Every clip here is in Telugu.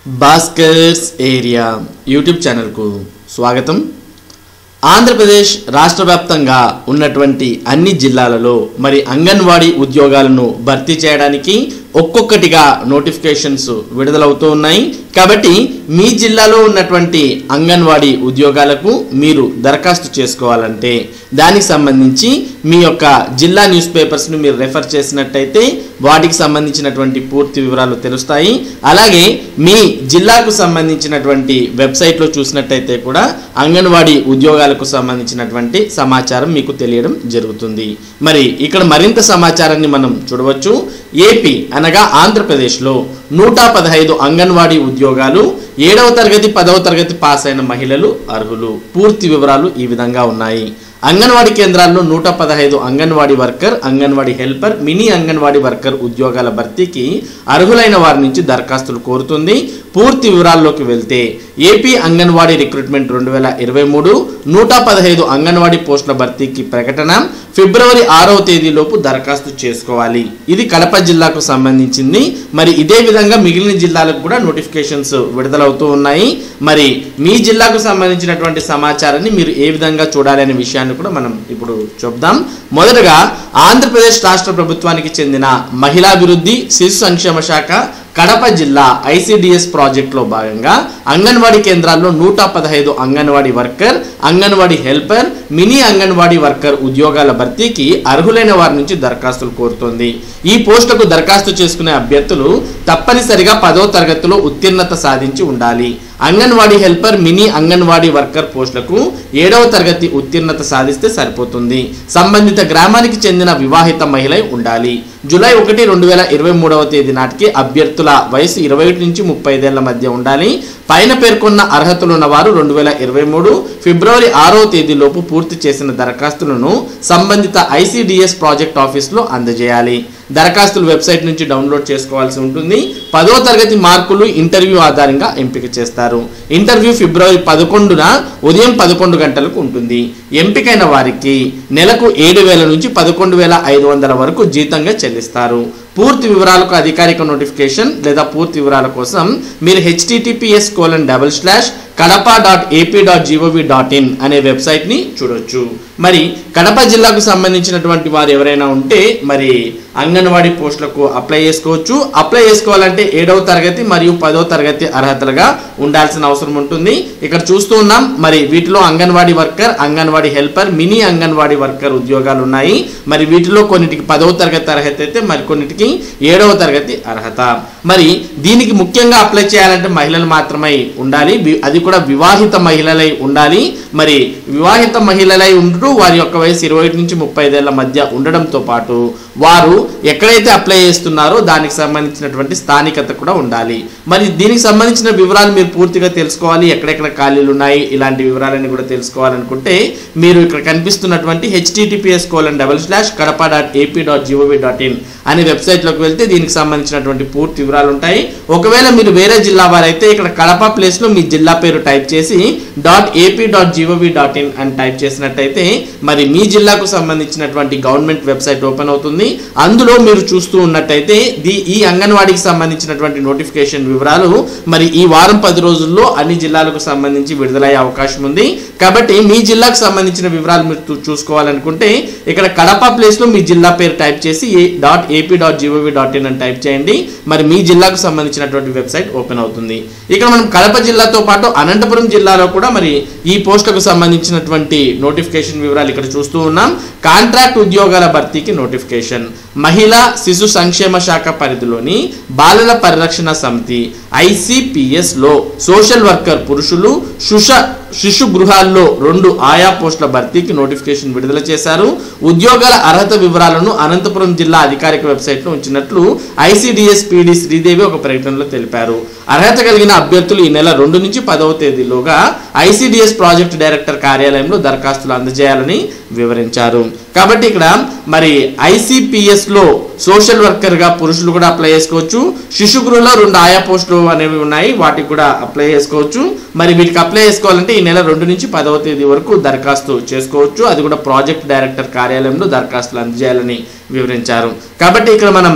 భాస్కర్స్ ఏరియా యూట్యూబ్ ఛానల్కు స్వాగతం ఆంధ్రప్రదేశ్ రాష్ట్ర వ్యాప్తంగా ఉన్నటువంటి అన్ని జిల్లాలలో మరి అంగన్వాడీ ఉద్యోగాలను భర్తీ చేయడానికి ఒక్కొక్కటిగా నోటిఫికేషన్స్ విడుదలవుతూ ఉన్నాయి కాబట్టి మీ జిల్లాలో ఉన్నటువంటి అంగన్వాడీ ఉద్యోగాలకు మీరు దరఖాస్తు చేసుకోవాలంటే దానికి సంబంధించి మీ యొక్క జిల్లా న్యూస్ పేపర్స్ను మీరు రెఫర్ చేసినట్టయితే వాటికి సంబంధించినటువంటి పూర్తి వివరాలు తెలుస్తాయి అలాగే మీ జిల్లాకు సంబంధించినటువంటి వెబ్సైట్లో చూసినట్టయితే కూడా అంగన్వాడీ ఉద్యోగాలకు సంబంధించినటువంటి సమాచారం మీకు తెలియడం జరుగుతుంది మరి ఇక్కడ మరింత సమాచారాన్ని మనం చూడవచ్చు ఏపీ అనగా ఆంధ్రప్రదేశ్లో నూట పదహైదు అంగన్వాడీ ఉద్యోగాలు ఏడవ తరగతి పదవ తరగతి పాస్ అయిన మహిళలు అర్హులు పూర్తి వివరాలు ఈ విధంగా ఉన్నాయి అంగన్వాడీ కేంద్రాల్లో నూట పదహైదు Anganwadi worker Anganwadi helper mini Anganwadi worker ఉద్యోగాల భర్తీకి అర్హులైన వారి నుంచి దరఖాస్తులు కోరుతుంది పూర్తి వివరాల్లోకి వెళ్తే ఏపీ అంగన్వాడీ రిక్రూట్మెంట్ రెండు వేల ఇరవై మూడు నూట పదహైదు అంగన్వాడీ పోస్టుల భర్తీకి ప్రకటన ఫిబ్రవరి ఆరవ తేదీలోపు దరఖాస్తు చేసుకోవాలి ఇది కడప జిల్లాకు సంబంధించింది మరి ఇదే విధంగా మిగిలిన జిల్లాలకు కూడా నోటిఫికేషన్స్ విడుదలవుతూ ఉన్నాయి మరి మీ జిల్లాకు సంబంధించినటువంటి సమాచారాన్ని మీరు ఏ విధంగా చూడాలి అనే విషయాన్ని కూడా మనం ఇప్పుడు చూద్దాం మొదటగా ఆంధ్రప్రదేశ్ రాష్ట్ర ప్రభుత్వానికి చెందిన మహిళాభివృద్ధి శిశు సంక్షేమ శాఖ కడప జిల్లా ఐసిడిఎస్ ప్రాజెక్టులో భాగంగా అంగన్వాడీ కేంద్రాల్లో నూట పదహైదు Anganwadi worker Anganwadi helper mini Anganwadi worker ఉద్యోగాల భర్తీకి అర్హులైన వారి నుంచి దరఖాస్తులు కోరుతోంది ఈ పోస్టులకు దరఖాస్తు చేసుకునే అభ్యర్థులు తప్పనిసరిగా పదో తరగతిలో ఉత్తీర్ణత సాధించి ఉండాలి Anganwadi helper mini Anganwadi worker పోస్టులకు ఏడవ తరగతి ఉత్తీర్ణత సాధిస్తే సరిపోతుంది సంబంధిత గ్రామానికి చెందిన వివాహిత మహిళ ఉండాలి జూలై ఒకటి రెండు వేల ఇరవై మూడవ తేదీ నాటికి అభ్యర్థుల వయసు ఇరవై ఒకటి నుంచి ముప్పై ఐదేళ్ల మధ్య ఉండాలి పైన పేర్కొన్న అర్హతలు ఉన్న వారు రెండు వేల ఇరవై మూడు ఫిబ్రవరి ఆరవ తేదీలోపు పూర్తి చేసిన దరఖాస్తులను సంబంధిత ఐసిడిఎస్ ప్రాజెక్ట్ ఆఫీస్లో అందజేయాలి దరఖాస్తులు వెబ్సైట్ నుంచి డౌన్లోడ్ చేసుకోవాల్సి ఉంటుంది పదో తరగతి మార్కులు ఇంటర్వ్యూ ఆధారంగా ఎంపిక చేస్తారు ఇంటర్వ్యూ ఫిబ్రవరి పదకొండున ఉదయం పదకొండు గంటలకు ఉంటుంది ఎంపికైన వారికి నెలకు ఏడు వేల నుంచి పదకొండు వేల ఐదు వందల వరకు జీతంగా చెల్లిస్తారు పూర్తి వివరాలకు అధికారిక నోటిఫికేషన్ లేదా పూర్తి వివరాల కోసం మీరు HTTPS colon double slash Kadapa dot AP dot GOV dot in అనే వెబ్సైట్ని చూడొచ్చు మరి కడప జిల్లాకు సంబంధించినటువంటి వారు ఎవరైనా ఉంటే మరి అంగన్వాడీ పోస్టులకు అప్లై చేసుకోవచ్చు అప్లై చేసుకోవాలంటే ఏడవ తరగతి మరియు పదవ తరగతి అర్హతలుగా ఉండాల్సిన అవసరం ఉంటుంది ఇక్కడ చూస్తూ ఉన్నాం మరి వీటిలో Anganwadi worker Anganwadi helper mini Anganwadi worker ఉద్యోగాలు ఉన్నాయి మరి వీటిలో కొన్నిటికి పదవ తరగతి అర్హత అయితే మరి కొన్నిటికి ఏడవ తరగతి అర్హత మరి దీనికి ముఖ్యంగా అప్లై చేయాలంటే మహిళలు మాత్రమే ఉండాలి వి- అది కూడా వివాహిత మహిళలై ఉండాలి మరి వివాహిత మహిళలై ఉంటూ వారి యొక్క వయసు ఇరవై ఒకటి నుంచి ముప్పై ఐదేళ్ల మధ్య ఉండడంతో పాటు వారు ఎక్కడైతే అప్లై చేస్తున్నారో దానికి సంబంధించినటువంటి స్థానికత కూడా ఉండాలి మరి దీనికి సంబంధించిన వివరాలు మీరు పూర్తిగా తెలుసుకోవాలి ఎక్కడెక్కడ ఖాళీలు ఉన్నాయి ఇలాంటి వివరాలన్నీ కూడా తెలుసుకోవాలనుకుంటే మీరు ఇక్కడ కనిపిస్తున్నటువంటి HTTPS colon double slash Kadapa dot AP dot GOV dot in అనే వెబ్సైట్లోకి వెళ్తే దీనికి సంబంధించినటువంటి పూర్తి వివరాలు ఉంటాయి ఒకవేళ మీరు వేరే జిల్లా వారైతే ఇక్కడ కడప ప్లేస్లో మీ జిల్లా పేరు టైప్ చేసి dot AP dot GOV dot in అని టైప్ చేసినట్టయితే మరి మీ జిల్లాకు సంబంధించినటువంటి గవర్నమెంట్ వెబ్సైట్ ఓపెన్ అవుతుంది అందులో మీరు చూస్తూ ఉన్నట్టయితే ది ఈ అంగన్వాడీకి సంబంధించినటువంటి నోటిఫికేషన్ వివరాలు మరి ఈ వారం పది రోజుల్లో అన్ని జిల్లాలకు సంబంధించి విడుదలయ్యే అవకాశం ఉంది కాబట్టి మీ జిల్లాకు సంబంధించిన వివరాలు మీరు చూ- చూసుకోవాలనుకుంటే ఇక్కడ కడప ప్లేస్లో మీ జిల్లా పేరు టైప్ చేసి dot AP dot GOV dot in అని టైప్ చేయండి మరి మీ జిల్లాకు సంబంధించినటువంటి వెబ్సైట్ ఓపెన్ అవుతుంది ఇక్కడ మనం కడప జిల్లాతో పాటు అనంతపురం జిల్లాలో కూడా మరి ఈ పోస్టులకు సంబంధించినటువంటి నోటిఫికేషన్ వివరాలు ఇక్కడ చూస్తూ ఉన్నాం కాంట్రాక్ట్ ఉద్యోగాల భర్తీకి నోటిఫికేషన్ మహిళా శిశు సంక్షేమ శాఖ పరిధిలోని బాలల పరిరక్షణ సమితి ఐసిపిఎస్ లో సోషల్ వర్కర్ పురుషులు శుష శిశు గృహాల్లో రెండు ఆయా పోస్టుల భర్తీకి నోటిఫికేషన్ విడుదల చేశారు ఉద్యోగాల అర్హత వివరాలను అనంతపురం జిల్లా అధికారిక వెబ్సైట్లో ఉంచినట్లు ఐసిడిఎస్ పిడి శ్రీదేవి ఒక ప్రకటనలో తెలిపారు అర్హత కలిగిన అభ్యర్థులు ఈ నెల రెండు నుంచి పదవ తేదీలోగా ఐసిడిఎస్ ప్రాజెక్ట్ డైరెక్టర్ కార్యాలయంలో దరఖాస్తులు అందజేయాలని వివరించారు కాబట్టి ఇక్కడ మరి ఐసిపిఎస్ లో సోషల్ వర్కర్ గా పురుషులు కూడా అప్లై చేసుకోవచ్చు శిశు గృహలో రెండు ఆయా పోస్టులు అనేవి ఉన్నాయి వాటికి కూడా అప్లై చేసుకోవచ్చు మరి వీటికి అప్లై చేసుకోవాలంటే ఈ నెల రెండు నుంచి పదవ తేదీ వరకు దరఖాస్తు చేసుకోవచ్చు అది కూడా ప్రాజెక్ట్ డైరెక్టర్ కార్యాలయంలో దరఖాస్తులు అందజేయాలని వివరించారు కాబట్టి ఇక్కడ మనం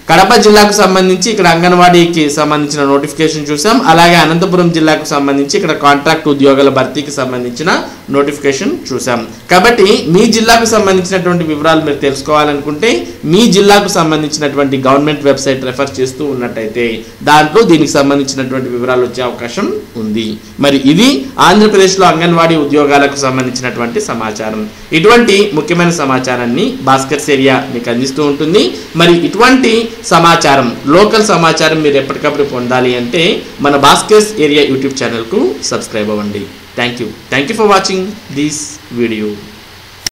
కడప జిల్లాకు సంబంధించి ఇక్కడ అంగన్వాడీకి సంబంధించిన నోటిఫికేషన్ చూసాం అలాగే అనంతపురం జిల్లాకు సంబంధించి ఇక్కడ కాంట్రాక్ట్ ఉద్యోగాల భర్తీకి సంబంధించిన నోటిఫికేషన్ చూసాం కాబట్టి మీ జిల్లాకు సంబంధించినటువంటి వివరాలు మీరు తెలుసుకోవాలనుకుంటే మీ జిల్లాకు సంబంధించినటువంటి గవర్నమెంట్ వెబ్సైట్ రెఫర్ చేస్తూ ఉన్నట్టయితే దాంట్లో దీనికి సంబంధించినటువంటి వివరాలు వచ్చే అవకాశం ఉంది మరి ఇది ఆంధ్రప్రదేశ్లో అంగన్వాడీ ఉద్యోగాలకు సంబంధించినటువంటి సమాచారం ఇటువంటి ముఖ్యమైన సమాచారాన్ని భాస్కర్స్ ఏరియా మీకు అందిస్తూ ఉంటుంది మరి ఇటువంటి సమాచారం లోకల్ సమాచారం మీరు ఎప్పటికప్పుడు పొందాలి అంటే మన భాస్కర్స్ ఏరియా యూట్యూబ్ ఛానల్కు సబ్స్క్రైబ్ అవ్వండి thank you thank you for watching this video